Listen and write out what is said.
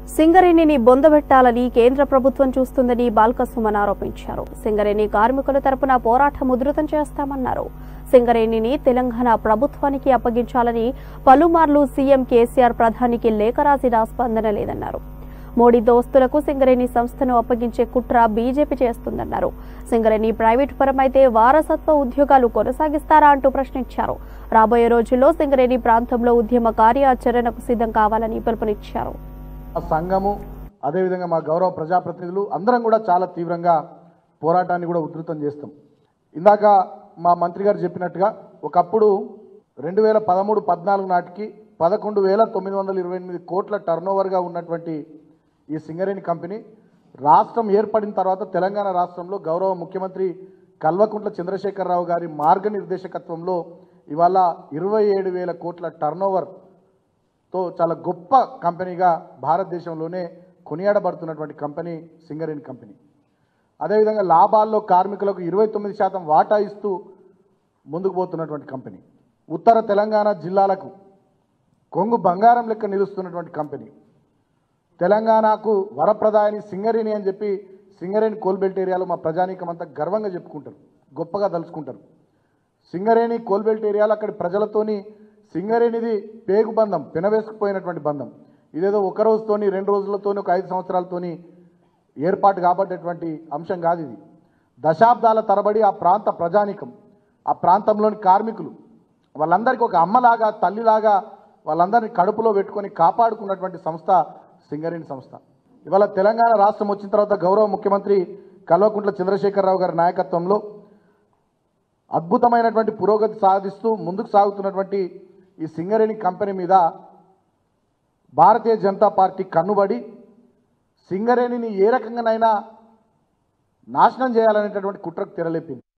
సింగరేణిని బొందబెట్టాలని కేంద్ర ప్రభుత్వం చూస్తుందని బాల్క సుమన్ ఆరోపించారు సింగరేణి కార్మికుల తరపున పోరాటం ఉధృతం చేస్తామన్నారు సింగరేణిని తెలంగాణ ప్రభుత్వానికి అప్పగించాలని పలుమార్లు సీఎం కేసీఆర్ ప్రధానికి లేఖ రాసినా స్పందన లేదన్నారు మోడీ దోస్తులకు సింగరేణి సంస్థను అప్పగించే కుట్ర బీజేపీ చేస్తుందన్నారు సింగరేణి ప్రైవేటు పరమైతే వారసత్వ ఉద్యోగాలు కొనసాగిస్తారా అంటూ ప్రశ్నించారు రాబోయే రోజుల్లో సింగరేణి ప్రాంతంలో ఉద్యమ కార్యాచరణకు సిద్ధం కావాలని పిలుపునిచ్చారు మా సంఘము అదేవిధంగా మా గౌరవ ప్రజాప్రతినిధులు అందరం కూడా చాలా తీవ్రంగా పోరాటాన్ని కూడా ఉధృతం చేస్తాం ఇందాక మా మంత్రి గారు చెప్పినట్టుగా ఒకప్పుడు రెండు వేల పదమూడు పద్నాలుగు నాటికి పదకొండు వేల తొమ్మిది వందల ఇరవై ఎనిమిది కోట్ల టర్నోవర్గా ఉన్నటువంటి ఈ సింగరేణి కంపెనీ రాష్ట్రం ఏర్పడిన తర్వాత తెలంగాణ రాష్ట్రంలో గౌరవ ముఖ్యమంత్రి కల్వకుంట్ల చంద్రశేఖరరావు గారి మార్గనిర్దేశకత్వంలో ఇవాళ ఇరవై ఏడు వేల కోట్ల టర్నోవర్ తో చాలా గొప్ప కంపెనీగా భారతదేశంలోనే కొనియాడబడుతున్నటువంటి కంపెనీ సింగరేణి కంపెనీ అదేవిధంగా లాభాల్లో కార్మికులకు ఇరవై తొమ్మిది శాతం వాటా ఇస్తూ ముందుకు పోతున్నటువంటి కంపెనీ ఉత్తర తెలంగాణ జిల్లాలకు కొంగు బంగారం లెక్క నిలుస్తున్నటువంటి కంపెనీ తెలంగాణకు వరప్రదాయని సింగరేణి అని చెప్పి సింగరేణి కోల్బెల్ట్ ఏరియాలో మా ప్రజానీకం అంతా గర్వంగా చెప్పుకుంటారు గొప్పగా తలుచుకుంటారు సింగరేణి కోల్బెల్ట్ ఏరియాలో అక్కడి ప్రజలతోని సింగరేణిది పేగు బంధం పెనవేసుకుపోయినటువంటి బంధం ఇదేదో ఒక రోజుతోని రెండు రోజులతోని ఒక ఐదు సంవత్సరాలతోని ఏర్పాటు కాబట్టేటువంటి అంశం కాదు ఇది దశాబ్దాల తరబడి ఆ ప్రాంత ప్రజానీకం ఆ ప్రాంతంలోని కార్మికులు వాళ్ళందరికీ ఒక అమ్మలాగా తల్లిలాగా వాళ్ళందరినీ కడుపులో పెట్టుకొని కాపాడుకున్నటువంటి సంస్థ సింగరేణి సంస్థ ఇవాళ తెలంగాణ రాష్ట్రం వచ్చిన తర్వాత గౌరవ ముఖ్యమంత్రి కల్వకుంట్ల చంద్రశేఖరరావు గారి నాయకత్వంలో అద్భుతమైనటువంటి పురోగతి సాధిస్తూ ముందుకు సాగుతున్నటువంటి ఈ సింగరేణి కంపెనీ మీద భారతీయ జనతా పార్టీ కన్నుబడి సింగరేణిని ఏ రకంగానైనా నాశనం చేయాలనేటటువంటి కుట్రకు తెరలేపింది